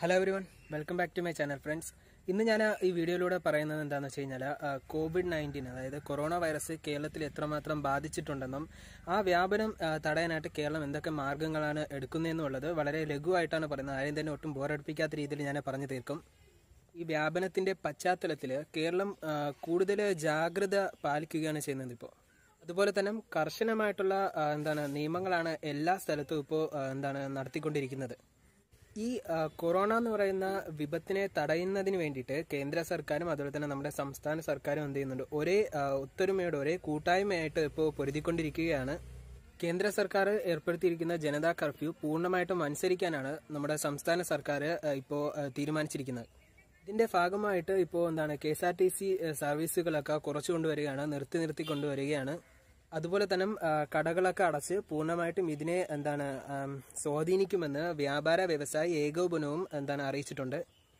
hello everyone welcome back to my channel friends ഇന്ന് ഞാൻ ഈ വീഡിയോയിലൂടെ പറയുന്നത് എന്താണെന്ന് വെച്ച് കഴിഞ്ഞാൽ കോവിഡ് നയൻറ്റീൻ അതായത് കൊറോണ വൈറസ് കേരളത്തിൽ എത്രമാത്രം ബാധിച്ചിട്ടുണ്ടെന്നും ആ വ്യാപനം ആ, തടയാനായിട്ട് കേരളം എന്തൊക്കെ മാർഗങ്ങളാണ് എടുക്കുന്നതെന്നുള്ളത് വളരെ ലഘുവായിട്ടാണ് പറയുന്നത് ആരെയും തന്നെ ഒട്ടും ബോറടിപ്പിക്കാത്ത രീതിയിൽ ഞാൻ പറഞ്ഞു തീർക്കും ഈ വ്യാപനത്തിന്റെ പശ്ചാത്തലത്തിൽ കേരളം കൂടുതൽ ജാഗ്രത പാലിക്കുകയാണ് ചെയ്യുന്നത് ഇപ്പോൾ അതുപോലെ തന്നെ കർശനമായിട്ടുള്ള ആ, എന്താണ് നിയമങ്ങളാണ് എല്ലാ സ്ഥലത്തും ഇപ്പോൾ എന്താണ് നടത്തിക്കൊണ്ടിരിക്കുന്നത് ഈ ആ, കൊറോണ എന്ന് പറയുന്ന വിപത്തിനെ തടയുന്നതിന് വേണ്ടിയിട്ട് കേന്ദ്ര സർക്കാരും അതുപോലെ തന്നെ നമ്മുടെ സംസ്ഥാന സർക്കാരും എന്ത് ചെയ്യുന്നുണ്ട് ഒരേ ആ, ഒത്തൊരുമയോടെ ഒരേ കൂട്ടായ്മയായിട്ട് ഇപ്പോൾ പൊരുതിക്കൊണ്ടിരിക്കുകയാണ് കേന്ദ്ര സർക്കാർ ഏർപ്പെടുത്തിയിരിക്കുന്ന ജനതാ കർഫ്യൂ പൂർണ്ണമായിട്ടും അനുസരിക്കാനാണ് നമ്മുടെ സംസ്ഥാന സർക്കാർ ഇപ്പോൾ തീരുമാനിച്ചിരിക്കുന്നത് ഇതിന്റെ ഭാഗമായിട്ട് ഇപ്പോൾ എന്താണ് K S R T C സർവീസുകളൊക്കെ കുറച്ചു കൊണ്ടുവരികയാണ് നിർത്തി നിർത്തി കൊണ്ടുവരികയാണ് അതുപോലെ തന്നെ ആ, കടകളൊക്കെ അടച്ച് പൂർണ്ണമായിട്ടും ഇതിനെ എന്താണ് ആം, സ്വാധീനിക്കുമെന്ന് വ്യാപാര വ്യവസായ ഏകോപനവും എന്താണ് അറിയിച്ചിട്ടുണ്ട്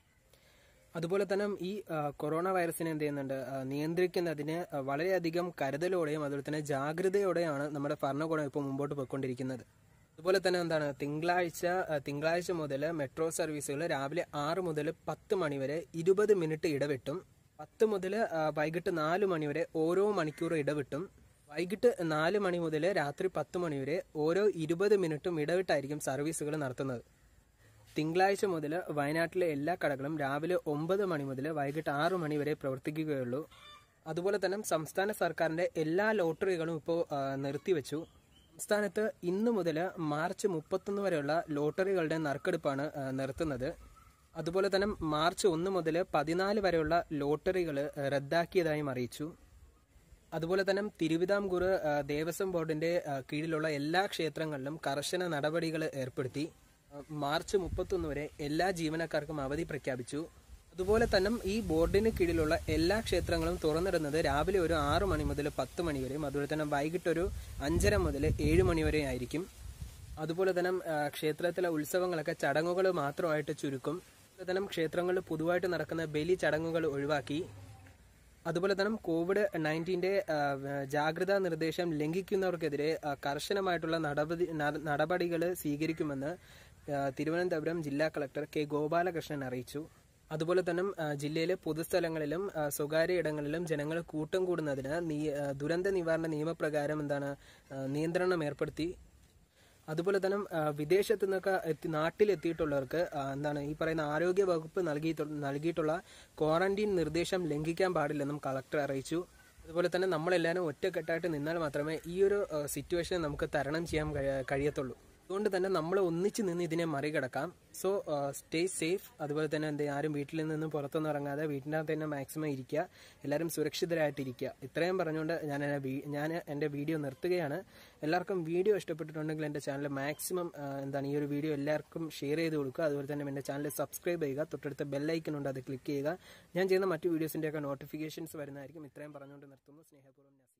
അതുപോലെ തന്നെ ഈ ആ, കൊറോണ വൈറസിനെ എന്ത് ചെയ്യുന്നുണ്ട് ആ, നിയന്ത്രിക്കുന്നതിന് ആ, വളരെയധികം കരുതലോടെയും അതുപോലെ തന്നെ ജാഗ്രതയോടെയാണ് നമ്മുടെ ഭരണകൂടം ഇപ്പോൾ മുമ്പോട്ട് പോയിക്കൊണ്ടിരിക്കുന്നത് അതുപോലെ തന്നെ എന്താണ് തിങ്കളാഴ്ച ആ, തിങ്കളാഴ്ച മുതൽ മെട്രോ സർവീസുകൾ രാവിലെ ആറ് മുതൽ പത്ത് മണി വരെ ഇരുപത് മിനിറ്റ് ഇടവിട്ടും പത്ത് മുതൽ ആ, വൈകിട്ട് നാല് മണി വരെ ഓരോ മണിക്കൂർ ഇടവിട്ടും വൈകിട്ട് നാല് മണി മുതൽ രാത്രി പത്ത് മണി വരെ ഓരോ ഇരുപത് മിനിറ്റും ഇടവിട്ടായിരിക്കും സർവീസുകൾ നടത്തുന്നത് തിങ്കളാഴ്ച മുതൽ വയനാട്ടിലെ എല്ലാ കടകളും രാവിലെ ഒമ്പത് മണി മുതൽ വൈകിട്ട് ആറ് മണി വരെ പ്രവർത്തിക്കുകയുള്ളൂ അതുപോലെ തന്നെ സംസ്ഥാന സർക്കാരിന്റെ എല്ലാ ലോട്ടറികളും ഇപ്പോൾ ആ, നിർത്തിവെച്ചു സംസ്ഥാനത്ത് ഇന്നു മുതൽ മാർച്ച് മുപ്പത്തൊന്ന് വരെയുള്ള ലോട്ടറികളുടെ നറുക്കെടുപ്പാണ് ആ, നിർത്തുന്നത് അതുപോലെ തന്നെ മാർച്ച് ഒന്ന് മുതൽ പതിനാല് വരെയുള്ള ലോട്ടറികൾ റദ്ദാക്കിയതായും അറിയിച്ചു അതുപോലെ തന്നെ തിരുവിതാംകൂർ ആ, ദേവസ്വം ബോർഡിന്റെ ആ, കീഴിലുള്ള എല്ലാ ക്ഷേത്രങ്ങളിലും കർശന നടപടികൾ ഏർപ്പെടുത്തി ആ, മാർച്ച് മുപ്പത്തൊന്ന് വരെ എല്ലാ ജീവനക്കാർക്കും അവധി പ്രഖ്യാപിച്ചു അതുപോലെ തന്നെ ഈ ബോർഡിന് കീഴിലുള്ള എല്ലാ ക്ഷേത്രങ്ങളും തുറന്നിടുന്നത് രാവിലെ ഒരു ആറു മണി മുതൽ പത്ത് മണി വരെയും അതുപോലെ തന്നെ വൈകിട്ട് ഒരു അഞ്ചര മുതൽ ഏഴ് മണി വരെ ആയിരിക്കും അതുപോലെ തന്നെ ആ, ക്ഷേത്രത്തിലെ ഉത്സവങ്ങളൊക്കെ ചടങ്ങുകൾ മാത്രമായിട്ട് ചുരുക്കും അതുപോലെ തന്നെ ക്ഷേത്രങ്ങളിൽ പൊതുവായിട്ട് നടക്കുന്ന ബലി ചടങ്ങുകൾ ഒഴിവാക്കി അതുപോലെ തന്നെ കോവിഡ് നയൻറ്റീൻ്റെ ജാഗ്രതാ നിർദ്ദേശം ലംഘിക്കുന്നവർക്കെതിരെ ആ, കർശനമായിട്ടുള്ള നടപടി നടപടികൾ സ്വീകരിക്കുമെന്ന് ആ, തിരുവനന്തപുരം ജില്ലാ കളക്ടർ കെ ഗോപാലകൃഷ്ണൻ അറിയിച്ചു അതുപോലെ തന്നെ ആ, ജില്ലയിലെ പൊതുസ്ഥലങ്ങളിലും ആ, സ്വകാര്യ ഇടങ്ങളിലും ജനങ്ങൾ കൂട്ടം കൂടുന്നതിന് നീ- ആ, ദുരന്ത നിവാരണ നിയമപ്രകാരം എന്താണ് ആ, നിയന്ത്രണം ഏർപ്പെടുത്തി അതുപോലെ തന്നെ ആ, വിദേശത്ത് നിന്നൊക്കെ എത്തി നാട്ടിലെത്തിയിട്ടുള്ളവർക്ക് ആ, എന്താണ് ഈ പറയുന്ന ആരോഗ്യ വകുപ്പ് നൽകിയിട്ടു നൽകിയിട്ടുള്ള ക്വാറന്റീൻ നിർദ്ദേശം ലംഘിക്കാൻ പാടില്ലെന്നും കളക്ടർ അറിയിച്ചു അതുപോലെ തന്നെ നമ്മളെല്ലാവരും ഒറ്റക്കെട്ടായിട്ട് നിന്നാൽ മാത്രമേ ഈ ഒരു സിറ്റുവേഷൻ നമുക്ക് തരണം ചെയ്യാൻ കഴിയ- കഴിയത്തുള്ളൂ അതുകൊണ്ട് തന്നെ നമ്മൾ ഒന്നിച്ച് നിന്ന് ഇതിനെ മറികടക്കാം സോ സ്റ്റേ സേഫ് അതുപോലെ തന്നെ എന്ത് ആരും വീട്ടിൽ നിന്ന് പുറത്തൊന്നും ഇറങ്ങാതെ വീട്ടിനകത്ത് തന്നെ മാക്സിമം ഇരിക്കുക എല്ലാവരും സുരക്ഷിതരായിട്ടിരിക്കുക ഇത്രയും പറഞ്ഞുകൊണ്ട് ഞാൻ എന്നെ വീ- ഞാൻ എൻ്റെ വീഡിയോ നിർത്തുകയാണ് എല്ലാവർക്കും വീഡിയോ ഇഷ്ടപ്പെട്ടിട്ടുണ്ടെങ്കിൽ എൻ്റെ ചാനൽ മാക്സിമം എന്താണ് ഈ ഒരു വീഡിയോ എല്ലാവർക്കും ഷെയർ ചെയ്ത് കൊടുക്കുക അതുപോലെ തന്നെ എൻ്റെ ചാനൽ സബ്സ്ക്രൈബ് ചെയ്യുക തൊട്ടടുത്ത ബെല്ലൈക്കൺ ഉണ്ട് അത് ക്ലിക്ക് ചെയ്യുക ഞാൻ ചെയ്യുന്ന മറ്റു വീഡിയോസിൻ്റെയൊക്കെ നോട്ടിഫിക്കേഷൻസ് വരുന്നതായിരിക്കും ഇത്രയും പറഞ്ഞുകൊണ്ട് നിർത്തുന്നു സ്നേഹപൂർവ്വം നസീർ